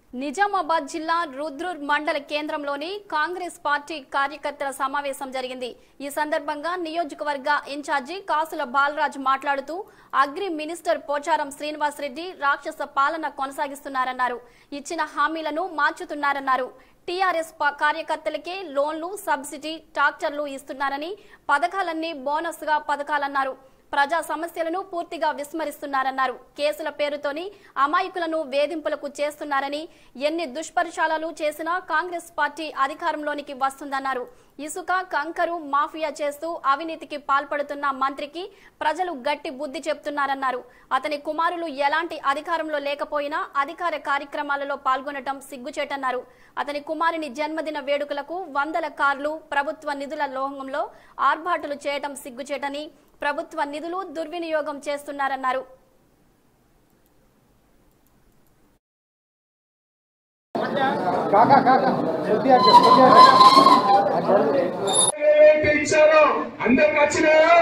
నిజామాబాద్ జిల్లా రుద్రూర్ మండల కేంద్రంలోని కాంగ్రెస్ పార్టీ కార్యకర్తల సమావేశం జరిగింది ఈ సందర్భంగా నియోజకవర్గ ఇన్ఛార్జి కాసుల బాలరాజ్ మాట్లాడుతూ అగ్రి మినిస్టర్ పోచారం శ్రీనివాసరెడ్డి రాక్షస పాలన కొనసాగిస్తున్నారన్నారు ఇచ్చిన హామీలను మార్చుతున్నారన్నారు టీఆర్ఎస్ ప- కార్యకర్తలకే లోన్లు సబ్సిడీ ట్రాక్టర్లు ఇస్తున్నారని పథకాలన్నీ బోనస్ గా పథకాలన్నారు ప్రజా సమస్యలను పూర్తిగా విస్మరిస్తున్నారన్నారు కేసుల పేరుతోని అమాయకులను వేధింపులకు చేస్తున్నారని ఎన్ని దుష్పరిశాలలు చేసినా కాంగ్రెస్ పార్టీ అధికారంలోనికి వస్తుందన్నారు ఇసుక కంకరు మాఫియా చేస్తూ అవినీతికి పాల్పడుతున్న మంత్రికి ప్రజలు గట్టి బుద్ధి చెప్తున్నారన్నారు అతని కుమారులు ఎలాంటి అధికారంలో లేకపోయినా అధికార కార్యక్రమాలలో పాల్గొనటం సిగ్గుచేటన్నారు అతని కుమారుని జన్మదిన వేడుకలకు వందల కార్లు ప్రభుత్వ నిధుల లోహంలో ఆర్భాటులు చేయటం సిగ్గుచేటని ప్రభుత్వ నిధులు దుర్వినియోగం చేస్తున్నారన్నారు కాకా కాకా కొద్దిగా కొద్దిగా ఏవైతే ఇచ్చారో అందరికి వచ్చినాయో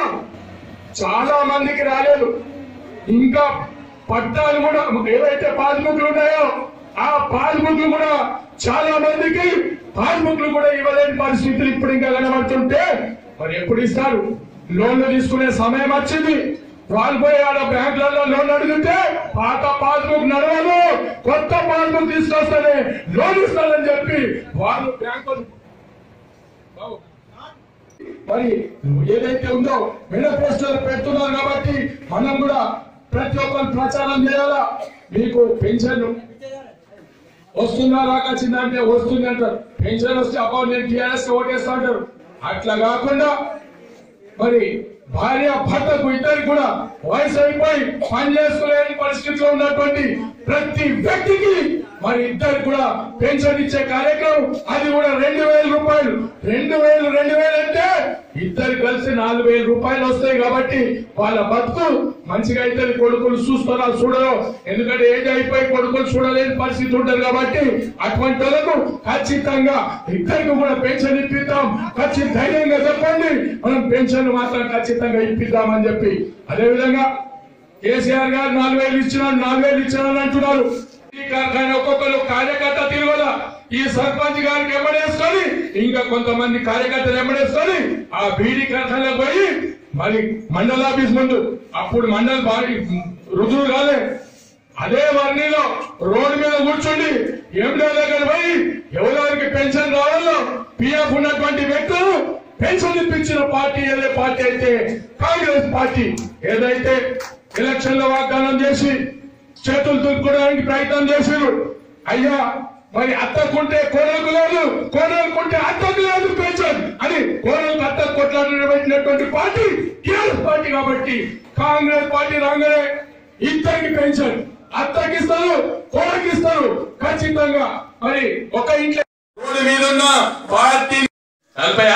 చాలా మందికి రాలేదు ఇంకా పట్టాలు కూడా ఏవైతే పాస్బుక్లు ఉన్నాయో ఆ పాస్బుక్లు కూడా చాలా మందికి పాస్బుక్లు కూడా ఇవ్వలేని పరిస్థితులు ఇప్పుడు ఇంకా కనబడుతుంటే మరి ఎప్పుడు ఇస్తారు లోన్లు తీసుకునే సమయం వచ్చింది వాళ్ళు పోయి ఆడ బ్యాంకులలో లోన్ అడిగితే పాత పాస్బుక్ నడవదు కొత్త పాస్బుక్ తీసుకొస్తేనే లోన్ ఇస్తానని చెప్పి వాళ్ళు బ్యాంకులు బాబు మరి ఏదైతే ఉందో మేనిఫెస్టోలు పెడుతున్నారు కాబట్టి మనం కూడా ప్రతి ఒక్కరు ప్రచారం చేయాలా మీకు పెన్షన్ వస్తుందా రాకొచ్చిందంటే వస్తుంది అంటారు పెన్షన్ వస్తే అబ్బా నేను టీఆర్ఎస్ ఓటేస్తా అంటారు అట్లా కాకుండా మరి భార్య భర్తకు ఇద్దరికి కూడా వయసు అయిపోయి పని చేసుకోలేని పరిస్థితిలో ఉన్నటువంటి ప్రతి వ్యక్తికి మరి ఇద్దరికి కూడా పెన్షన్ ఇచ్చే కార్యక్రమం అది కూడా రెండు వేల రూపాయలు రెండు వేలు రెండు వేలు అంటే ఇద్దరు కలిసి నాలుగు వేల రూపాయలు వస్తాయి కాబట్టి వాళ్ళ బతుకు మంచిగా అయితే కొడుకులు చూస్తారా చూడరు ఎందుకంటే ఏజ్ అయిపోయి కొడుకులు చూడలేని పరిస్థితి ఉంటుంది కాబట్టి అటువంటి వాళ్ళకు ఖచ్చితంగా ఇద్దరికి కూడా పెన్షన్ ఇప్పిద్దాం ఖచ్చితంగా ధైర్యంగా చెప్పండి మనం పెన్షన్ మాత్రం ఖచ్చితంగా ఇప్పిద్దామని చెప్పి అదే విధంగా కేసీఆర్ గారు నాలుగు వేలు ఇచ్చినాడు నాలుగు వేలు ఇచ్చినాడు అంటున్నారు ఈ కార్యక్రమం ఒక్కొక్కరు కార్యకర్త తిరుగుల ఈ సర్పంచ్ గారికి ఎమ్మడేసుకొని ఇంకా కొంతమంది కార్యకర్తలు ఎమ్మడేసుకొని ఆ బీడీ కార్ఖానకు పోయి మరి మండల ఆఫీస్ ముందు అప్పుడు మండల బాడీ రుజువు కాలే అదే వర్ణిలో రోడ్డు మీద కూర్చుండి ఎండో దగ్గర పోయి ఎవరెవరికి పెన్షన్ రావాలో పిఎఫ్ ఉన్నటువంటి వ్యక్తులు పెన్షన్ ఇప్పించిన పార్టీ ఏదే పార్టీ అయితే కాంగ్రెస్ పార్టీ ఏదైతే ఎలక్షన్ లో వాగ్దానం చేసి చేతులు దులుపుకోవడానికి ప్రయత్నం చేశారు అయ్యా మరి అత్తకుంటే కోడలకు లేదు కోడలుకుంటే అత్తకు లేదు పెన్షన్ అని కోడలకు అత్త కొట్లాడి పెట్టినటువంటి పార్టీ టీఆర్ఎస్ పార్టీ కాబట్టి కాంగ్రెస్ పార్టీ రాగానే ఇద్దరికి పెన్షన్ అత్తకి ఇస్తారు కోడకి ఇస్తారు ఖచ్చితంగా మరి ఒక ఇంట్లో రోడ్డు మీద ఉన్న పార్టీ నలభై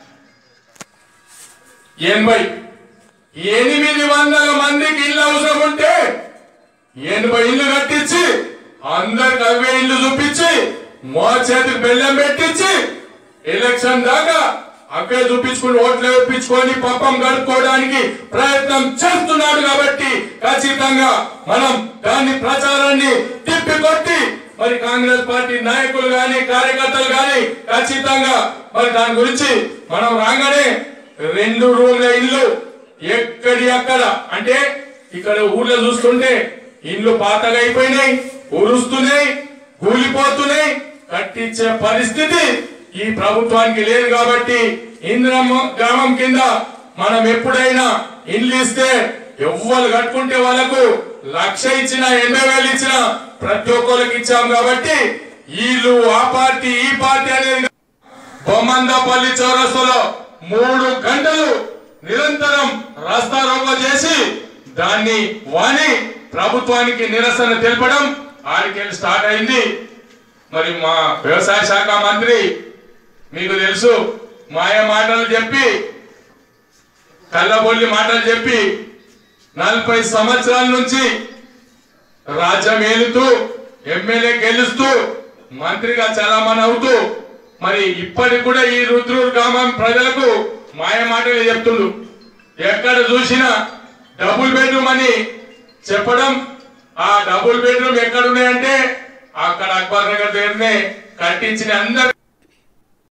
ఎనభై ఎనిమిది వందల మందికి ఇల్లు అవసరం ఉంటే ఎనభై ఇల్లు కట్టించి అందరికి అవే ఇల్లు చూపించి మో చేతికి బెల్లం పెట్టించి ఎలక్షన్ దాకా అవే చూపించుకుని ఓట్లు వేపించుకొని పాపం గడుపుకోవడానికి ప్రయత్నం చేస్తున్నాడు కాబట్టి ఖచ్చితంగా మనం దాన్ని ప్రచారాన్ని తిప్పికొట్టి మరి కాంగ్రెస్ పార్టీ నాయకులు గాని కార్యకర్తలు గాని ఖచ్చితంగా మరి దాని గురించి మనం రాగానే రెండు రూమ్ల ఇల్లు ఎక్కడి అక్కడ అంటే ఇక్కడ ఊర్లో చూస్తుంటే ఇండ్లు పాతగా అయిపోయినాయి ఉరుస్తున్నాయి కూలిపోతున్నాయి కట్టించే పరిస్థితి ఈ ప్రభుత్వానికి లేదు కాబట్టి ఇంద్రమ్మ గ్రామం కింద మనం ఎప్పుడైనా ఇండ్లు ఇస్తే ఎవ్వరు కట్టుకుంటే వాళ్ళకు లక్ష ఇచ్చిన ఎనభై వేలు ఇచ్చిన ప్రతి ఒక్కరికి ఇచ్చాం కాబట్టి వీళ్ళు ఆ పార్టీ ఈ పార్టీ అనేది బొమ్మందపల్లి చౌరస్తలో మూడు గంటలు నిరంతరం రాస్తా రోకో చేసి దాన్ని వాని ప్రభుత్వానికి నిరసన తెలపడం ఆడికెళ్ళి స్టార్ట్ అయింది మరి మా వ్యవసాయ శాఖ మంత్రి మీకు తెలుసు మాయ మాటలు చెప్పి కళ్ళబొల్లి మాటలు చెప్పి నలభై సంవత్సరాల నుంచి రాజ్యం ఏలుతూ ఎమ్మెల్యే గెలుస్తూ మంత్రిగా చలామణి అవుతూ మరి ఇప్పటికి కూడా ఈ రుద్రూరు గ్రామం ప్రజలకు మాయ మాటలు చెప్తుండు ఎక్కడ చూసినా డబుల్ బెడ్రూమ్ అని చెప్పడం ఆ డబుల్ బెడ్రూమ్ ఎక్కడ ఉన్నాయంటే అక్కడ అక్బర్ నగర్ దగ్గరనే కట్టించిన అందరు